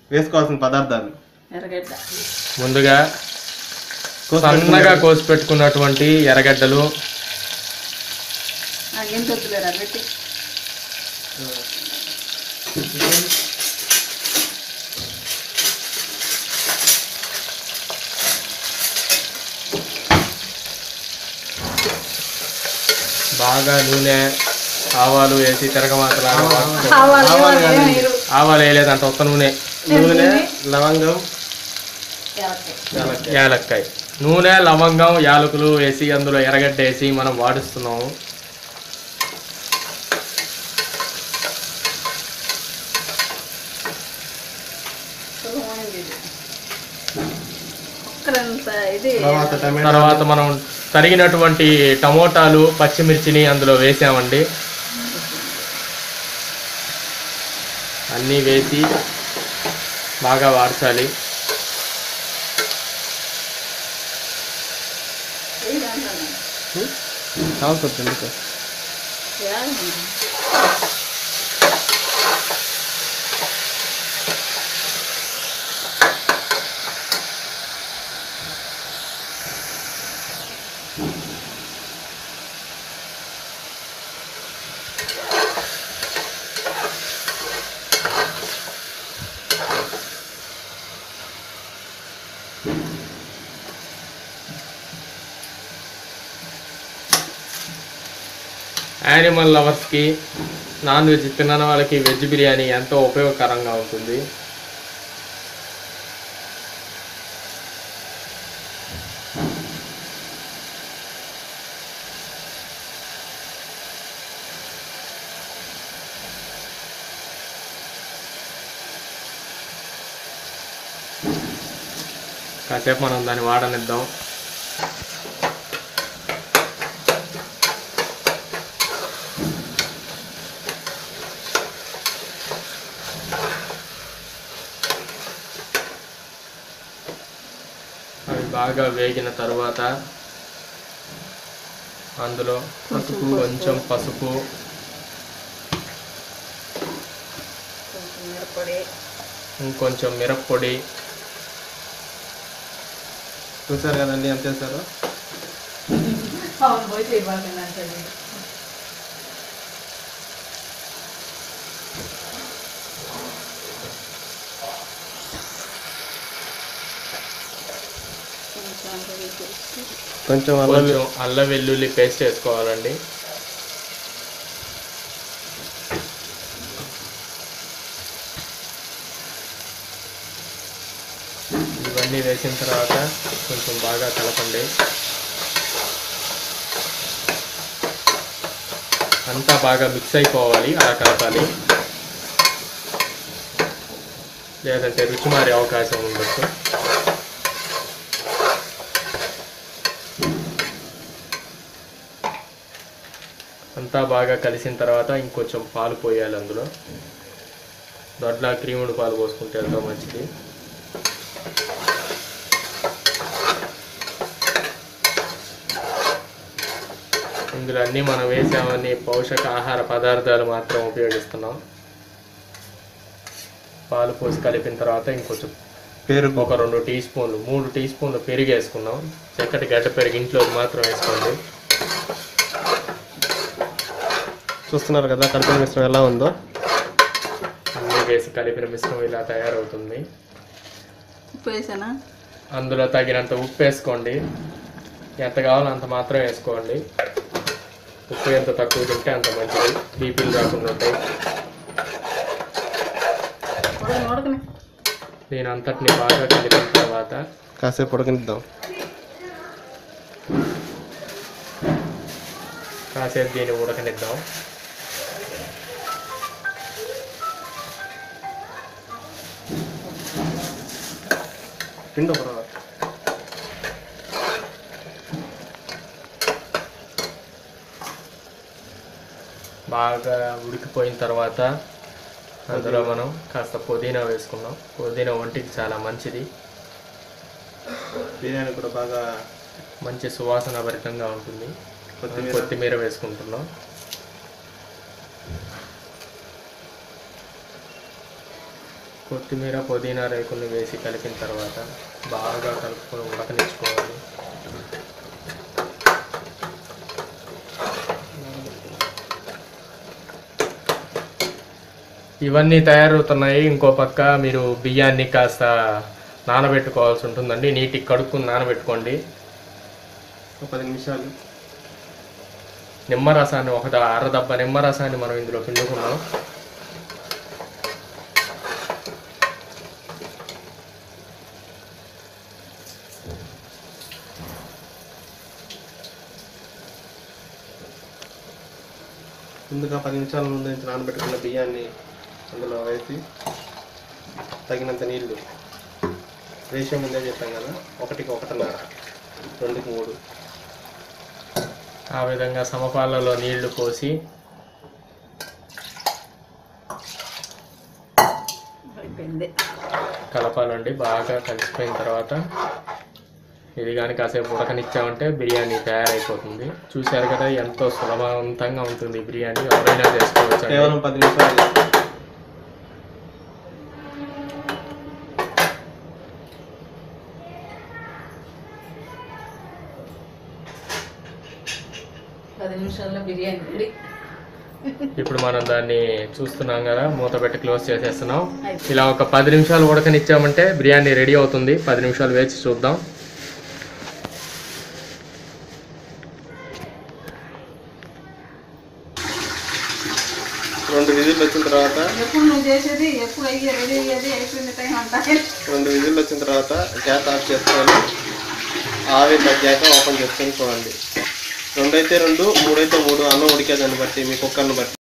వేసుకోవాల్సిన పదార్థాలు ఎర్రగడ్డ ముందుగా కోసి సన్నగా కోసి పెట్టుకున్నటువంటి ఎర్రగడ్డలు ఆ గింత వద్దులేరా పెట్టి బాగా నూనె ఆవాలు వేసి తిరగమాతలాగా వాడుకో- ఆవాలు ఆవాలు ఏం కాదు. వేయరు. ఆవాలు వేయలేదంట ఒక్క నూనె నూనె లవంగం యాలక్కాయ. యాలక్కాయ. యాలక్కాయ నూనె లవంగం యాలకులు వేసి అందులో ఎర్రగడ్డ వేసి మనం వాడిస్తున్నాము సుఖమైంది ఇది. ఒక్కరంత ఇది తర్వాత టమాటా తర్వాత మనం తరిగినటువంటి టమోటాలు పచ్చిమిర్చిని అందులో వేసామండి అన్నీ వేసి బాగా వార్చాలి ఇది అంటాను. కావచ్చు ఎందుకు యాలక్కాయ. యానిమల్ లవర్స్కి నాన్ వెజ్ తినని వాళ్ళకి వెజ్ బిర్యానీ ఎంతో ఉపయోగకరంగా ఉంటుంది కాసేపు మనం దాన్ని వాడనిద్దాం అవి బాగా వేగిన తర్వాత అందులో కొంచెం కొంచెం పసుపు కొంచెం మిరప్పొడి ఇంకొంచెం మిరప్పొడి చూసారు కదండి ఎంత చేశారు అవును పోయి చేయబాకండి అంటే కొంచెం అంత వేసేసి కొంచెం అల్లం కొంచెం అల్లం వెల్లుల్లి పేస్ట్ వేసుకోవాలండి ఇవన్నీ వేసిన తర్వాత కొంచెం బాగా కలపండి అంతా బాగా మిక్స్ అయిపోవాలి అలా కలపాలి లేదంటే రుచి మారే అవకాశం ఉండొచ్చు అంతా బాగా కలిసిన తర్వాత ఇంకొంచెం పాలు పోయాలి అందులో దొడ్ల క్రీముడు పాలు పోసుకుంటే ఎంతో మంచిది ఇందులో అన్నీ మనం వేసామని పోషకాహార పదార్థాలు మాత్రం ఉపయోగిస్తున్నాం పాలు పోసి కలిపిన తర్వాత ఇంకొంచెం పెరుగు ఒక రెండు టీ స్పూన్లు మూడు టీ స్పూన్లు పెరుగు వేసుకున్నాం చక్కటి గడ్డ పెరుగు ఇంట్లో మాత్రం వేసుకోండి చూస్తున్నారు కదా కలిపిన మిశ్రమం ఎలా ఉందో అన్నీ వేసి కలిపిన మిశ్రమం ఇలా తయారవుతుంది ఉప్పు వేసానా అందులో తగినంత ఉప్పు వేసుకోండి ఎంత కావాలో అంత మాత్రం వేసుకోండి ఉప్పు ఎంత తక్కువ తింటే అంత మంచిది బీపీలు రాకుండా ఉంటాయి ఉడకని ఉడకని దీని అంతటిని బాగా కలిపిన తర్వాత కాసేపు ఉడకనిద్దాం కాసేపు దీన్ని ఉడకనిద్దాం పిండి ఒక రవ్వ. బాగా ఉడికిపోయిన తర్వాత అందులో మనం కాస్త పుదీనా వేసుకున్నాం పుదీనా ఒంటికి చాలా మంచిది బిర్యానీ కూడా బాగా మంచి సువాసన భరితంగా ఉంటుంది కొత్తిమీర కొత్తిమీర వేసుకుంటున్నాం కొత్తిమీర పుదీనా రేకులు వేసి కలిపిన తర్వాత బాగా కలుపుకొని ఉడకనిచ్చుకోవాలి ఇవన్నీ తయారవుతున్నాయి ఇంకో పక్క మీరు బియ్యాన్ని కాస్త నానబెట్టుకోవాల్సి ఉంటుందండి నీటికి కడుక్కుని నానబెట్టుకోండి ఒక పది నిమిషాలు నిమ్మరసాన్ని ఒక ద- అర దబ్బ నిమ్మరసాన్ని మనం ఇందులో పిండుకున్నాం ముందుగా పది నిమిషాల ముందు నుంచి నానబెట్టుకున్న బియ్యాన్ని అందులో వేసి తగినంత నీళ్లు రేషియో ముందే చెప్పాం కదా ఒకటికి ఒకటిన్నర రెండుకి మూడు ఆ విధంగా సమపాలలో నీళ్లు పోసి అయిపోయింది కలపాలండి బాగా కలిసిపోయిన తర్వాత ఇది కానీ కాసేపు ఉడకనిచ్చామంటే బిర్యానీ తయారైపోతుంది చూశారు కదా ఎంతో సులభవంతంగా ఉంటుంది ఈ బిర్యానీ ఎవరైనా చేసుకోవచ్చు కేవలం పది నిమిషాలు పది నిమిషాల్లో బిర్యానీ రెడీ ఇప్పుడు మనం దాన్ని చూస్తున్నాం కదా మూత పెట్టి క్లోజ్ చేసేస్తున్నాం ఇలా ఒక పది నిమిషాలు ఉడకనిచ్చామంటే బిర్యానీ రెడీ అవుతుంది పది నిమిషాలు వేచి చూద్దాం రెండు విజిల్లు వచ్చిన తర్వాత ఎప్పుడు నువ్వు చేసేది ఎప్పుడు అయ్యి రెడీ అయ్యేది అయిపోయింది టైం అంతా రెండు విజిల్లు వచ్చిన తర్వాత గ్యాస్ ఆఫ్ చేసుకొని ఆవిరి తగ్గాక ఓపెన్ చేసుకొని చూడండి రెండు అయితే రెండు మూడైతే మూడు అన్నం ఉడికేదాన్ని బట్టి మీ కుక్కర్ని బట్టి